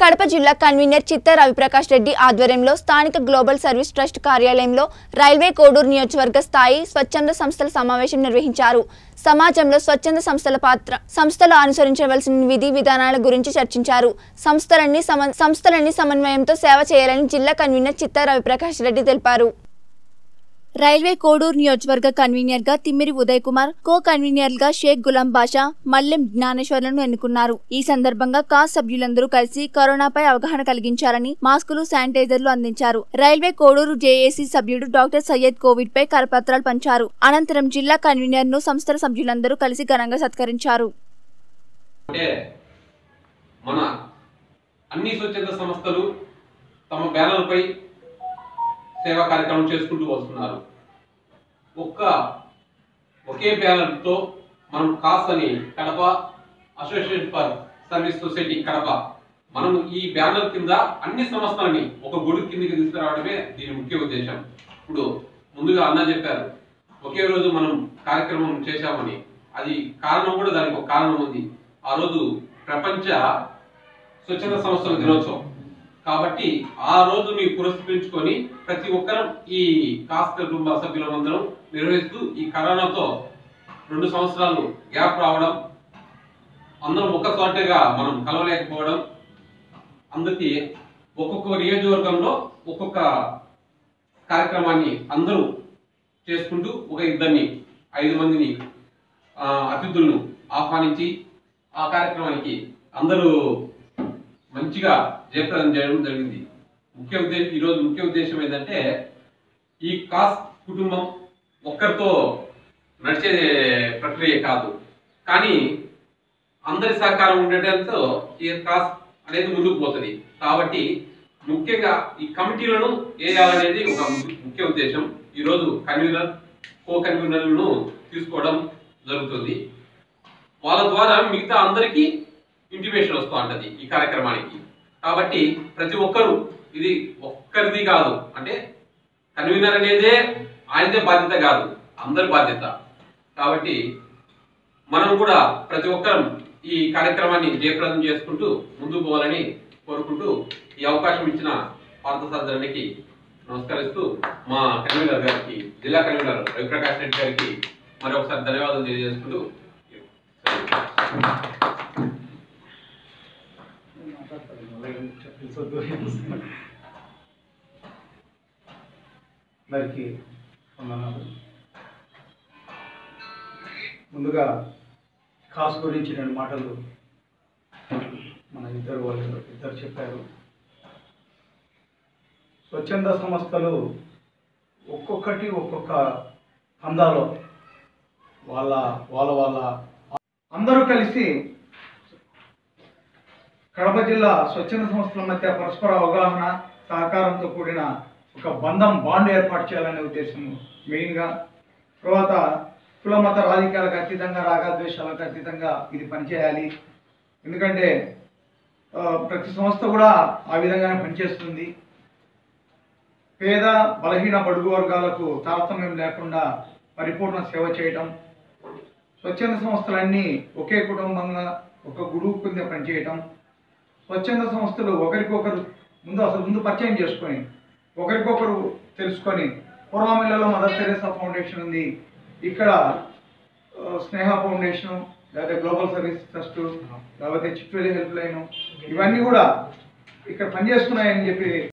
కడప జిల్లా కన్వీనర్ చిత్త రవిప్రకాష్ రెడ్డి ఆధ్వర్యంలో స్థానిక గ్లోబల్ సర్వీస్ ట్రస్ట్ కార్యాలయంలో రైల్వే కోడూరు నియోజకవర్గ స్థాయి స్వచ్ఛంద సంస్థల సమావేశం నిర్వహించారు సమాజంలో స్వచ్ఛంద సంస్థల పాత్ర సంస్థలు అనుసరించవలసిన విధి విధానాల గురించి చర్చించారు సంస్థలన్నీ సమ సంస్థలన్నీ సమన్వయంతో సేవ చేయాలని జిల్లా కన్వీనర్ చిత్త రవిప్రకాష్ రెడ్డి తెలిపారు రైల్వే కోడూరు నియోజకవర్గ కన్వీనర్ గా తిమ్మిరి ఉదయ్ కుమార్ కో కన్వీనర్ గా షేక్ గులాం బాషా మల్లెం జ్ఞానేశ్వర్లను ఎన్నుకున్నారు ఈ సందర్భంగా కాస్ సభ్యులందరూ కలిసి కరోనాపై అవగాహన కలిగించారని మాస్కులు శానిటైజర్లు అందించారు రైల్వే కోడూరు జేఏసీ సభ్యుడు డాక్టర్ సయ్యద్ కోవిడ్ పై కరపత్రాలు పంచారు అనంతరం జిల్లా కన్వీనర్ ను సంస్థల సభ్యులందరూ కలిసి ఘనంగా సత్కరించారు అంటే మన అన్ని స్వచ్ఛంద సంస్థలు తమ బ్యానర్పై సేవా కార్యక్రమం చేసుకుంటూ వస్తున్నారు ఒక్క ఒకే బ్యానర్తో మనం కాస్ అని Kadapa association for service society Kadapa మనం ఈ బ్యానర్ కింద అన్ని సంస్థలని ఒక గొడుగు కిందకి తీసుకురావడమే దీని ముఖ్య ఉద్దేశం ఇప్పుడు ముందుగా అన్న చెప్పారు ఒకే రోజు మనం కార్యక్రమం చేశామని అది కారణం కూడా దానికి ఒక కారణం ఉంది ఆ రోజు ప్రపంచ స్వచ్ఛంద సంస్థల దినోత్సవం కాబట్టి ఆ రోజుని పురస్కరించుకొని ప్రతి ఒక్కరం ఈ కాస్త కుటుంబ సభ్యులందరం నిర్వహిస్తూ ఈ కరోనాతో రెండు సంవత్సరాలు గ్యాప్ రావడం అందరం ఒక్క చోటగా మనం కలవలేకపోవడం అందుకే ఒక్కొక్క నియోజకవర్గంలో ఒక్కొక్క కార్యక్రమాన్ని అందరూ చేసుకుంటూ ఒక ఇద్దరిని ఐదు మందిని ఆ, అతిథులను ఆహ్వానించి ఆ కార్యక్రమానికి అందరూ మంచిగా జయప్రదం చేయడం జరిగింది ముఖ్య ఉద్దేశం ఈరోజు ముఖ్య ఉద్దేశం ఏంటంటే ఈ కాస్ కుటుంబం ఒక్కరితో నడిచే ప్రక్రియ కాదు కానీ అందరి సహకారం ఉండటంతో ఈ కాస్ అనేది ముందుకు పోతుంది కాబట్టి ముఖ్యంగా ఈ కమిటీలను వేయాలనేది ఒక ము- ముఖ్య ఉద్దేశం ఈరోజు కన్వీనర్ కో కన్వీనర్లను తీసుకోవడం జరుగుతుంది వాళ్ళ ద్వారా మిగతా అందరికీ ఇంటిమేషన్ వస్తూ ఉంటది ఈ కార్యక్రమానికి కాబట్టి ప్రతి ఒక్కరు ఇది ఒక్కరిది కాదు అంటే కన్వీనర్ అనేదే ఆయనదే బాధ్యత కాదు అందరి బాధ్యత కాబట్టి మనం కూడా ప్రతి ఒక్కరం ఈ కార్యక్రమాన్ని జయప్రదం చేసుకుంటూ ముందుకు పోవాలని కోరుకుంటూ ఈ అవకాశం ఇచ్చిన పార్థసారథికి నమస్కరిస్తూ మా కన్వీనర్ గారికి జిల్లా కన్వీనర్ రవిప్రకాష్ రెడ్డి గారికి మరొకసారి ధన్యవాదాలు తెలియజేసుకుంటూ అందరికీ వందనాలు ముందుగా కాస్ గురించి రెండు మాటలు మన ఇద్దరు వాళ్ళు ఇద్దరు చెప్పారు స్వచ్ఛంద సంస్థలు ఒక్కొక్కటి ఒక్కొక్క పందాలో వాళ్ళ వాళ్ళ వాళ్ళ అందరూ కలిసి కడప జిల్లా స్వచ్ఛంద సంస్థల మధ్య పరస్పర అవగాహన సహకారంతో కూడిన ఒక బంధం బాండ్ ఏర్పాటు చేయాలనే ఉద్దేశం మెయిన్గా తర్వాత కుల మత రాజకీయాలకు అతీతంగా రాగద్వేషాలకు అతీతంగా ఇది పనిచేయాలి ఎందుకంటే ఆ, ప్రతి సంస్థ కూడా ఆ విధంగానే పనిచేస్తుంది పేద బలహీన బడుగు వర్గాలకు తారతమ్యం లేకుండా పరిపూర్ణ సేవ చేయటం స్వచ్ఛంద సంస్థలన్నీ ఒకే కుటుంబంగా ఒక గురువు కింద పనిచేయటం స్వచ్ఛంద సంస్థలు ఒకరికొకరు ముందు అసలు ముందు పరిచయం చేసుకొని ఒకరికొకరు తెలుసుకొని పూర్వమిల్లలో మదర్ తెరేసా ఫౌండేషన్ ఉంది ఇక్కడ ఆ, స్నేహ ఫౌండేషన్ లేకపోతే గ్లోబల్ సర్వీస్ ట్రస్ట్ లేకపోతే చిట్వేలి హెల్ప్ లైన్ ఇవన్నీ కూడా ఇక్కడ పనిచేస్తున్నాయని చెప్పి